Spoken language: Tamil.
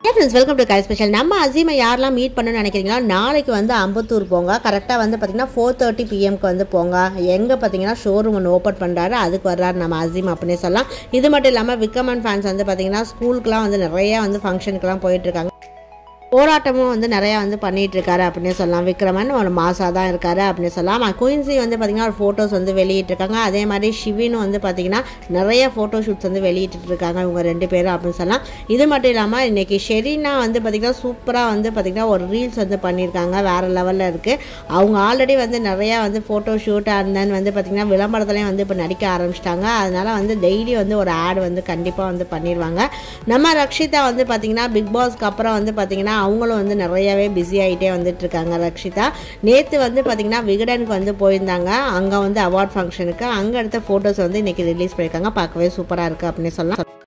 ஃப்ரெண்ட்ஸ் வெல்கம் டு கை ஸ்பெஷல் நம்ம அசீமை யாரெல்லாம் மீட் பண்ணணும்னு நினைக்கிறீங்களா நாளைக்கு வந்து அம்பத்தூர் போங்க கரெக்டாக வந்து பார்த்தீங்கன்னா ஃபோர் தேர்ட்டி பிஎம்க்கு வந்து போங்க எங்கே பார்த்தீங்கன்னா ஷோரூம் ஒன்று ஓப்பன் பண்ணுறாரு அதுக்கு வர்றாரு நம்ம அசீம் அப்படின்னே சொல்லலாம் இது மட்டும் இல்லாமல் விக்கமன் ஃபேன்ஸ் வந்து பார்த்தீங்கன்னா ஸ்கூலுக்குலாம் வந்து நிறைய வந்து ஃபங்க்ஷனுக்குலாம் போயிட்டு இருக்காங்க போராட்டமும் வந்து நிறையா வந்து பண்ணிட்டு இருக்காரு அப்படின்னு சொல்லலாம் விக்ரமன் ஒரு மாசாக தான் இருக்காரு அப்படின்னு சொல்லலாம் குயின்சி வந்து பார்த்திங்கன்னா ஒரு ஃபோட்டோஸ் வந்து வெளியிட்டிருக்காங்க அதே மாதிரி ஷிவினும் வந்து பார்த்திங்கன்னா நிறைய ஃபோட்டோ ஷூட்ஸ் வந்து வெளியிட்டு இருக்காங்க இவங்க ரெண்டு பேரும் அப்படின்னு சொல்லலாம் இது மட்டும் இல்லாமல் இன்னைக்கு ஷெரீனா வந்து பார்த்திங்கன்னா சூப்பராக வந்து பார்த்திங்கன்னா ஒரு ரீல்ஸ் வந்து பண்ணியிருக்காங்க வேறு லெவலில் இருக்குது அவங்க ஆல்ரெடி வந்து நிறையா வந்து ஃபோட்டோ ஷூட் அண்ட் தென் வந்து பார்த்திங்கன்னா விளம்பரத்துலேயும் வந்து இப்போ நடிக்க ஆரம்பிச்சிட்டாங்க அதனால் வந்து டெய்லி வந்து ஒரு ஆட் வந்து கண்டிப்பாக வந்து பண்ணிடுவாங்க நம்ம ரக்ஷிதா வந்து பார்த்திங்கன்னா பிக் பாஸ்க்கு அப்புறம் வந்து பார்த்திங்கன்னா அவங்களும் வந்து நிறையவே பிஸி ஆகிட்டே வந்துட்டு இருக்காங்க ரக்ஷிதா நேற்று வந்து பார்த்திங்கன்னா விகடனுக்கு வந்து போயிருந்தாங்க அங்கே வந்து அவார்ட் ஃபங்க்ஷனுக்கு அங்கே எடுத்த ஃபோட்டோஸ் வந்து இன்றைக்கி ரிலீஸ் பண்ணியிருக்காங்க பார்க்கவே சூப்பராக இருக்குது அப்படின்னு சொல்லலாம்